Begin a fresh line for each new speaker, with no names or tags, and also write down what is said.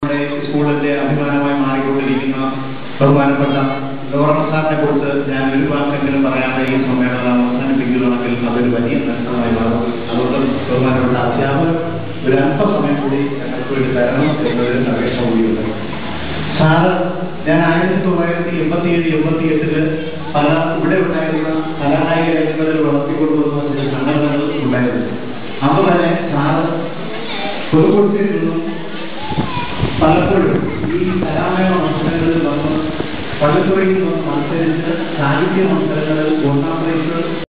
നമ്മുടെ സ്കൂളിന്റെ അഭിമാനമായി മാറിക്കൊണ്ടിരിക്കുന്ന ബഹുമാനപ്പെട്ട ലോറൻസ് സാറിനെ കുറിച്ച് ഞാൻ ഒരു വാക്കെങ്കിലും പറയാതെ ഈ സമ്മേളനം അവസാനിപ്പിക്കുകയാണെങ്കിൽ അതൊരു വലിയ നഷ്ടമായി മാറും അതുകൊണ്ട് ബഹുമാനപ്പെട്ട അധ്യാപകർ ഒരു അല്പസമയം കൂടി ഞങ്ങൾക്ക് വേണ്ടി തരണം എന്നൊരു അപേക്ഷ കൂടിയുണ്ട് സാറ് ഞാൻ ആയിരത്തി തൊള്ളായിരത്തി എൺപത്തിയേഴ് എൺപത്തി എട്ടില് പല ഇവിടെ ഉണ്ടായിരുന്ന കലാകായിക രംഗങ്ങളിൽ വളർത്തിക്കൊണ്ടുവന്ന ചില സംഘടനകൾ ഉണ്ടായിരുന്നു അപ്പൊ തന്നെ സാറ് പുതുക്കൊടുത്തിൽ നിന്നും പലപ്പോഴും ഈ കലാമയ മത്സരങ്ങളിൽ വന്ന് പലപ്പോഴും വന്ന് മത്സരിച്ച് സാഹിത്യ മത്സരങ്ങളിൽ ഒന്നാം പ്രൈസ്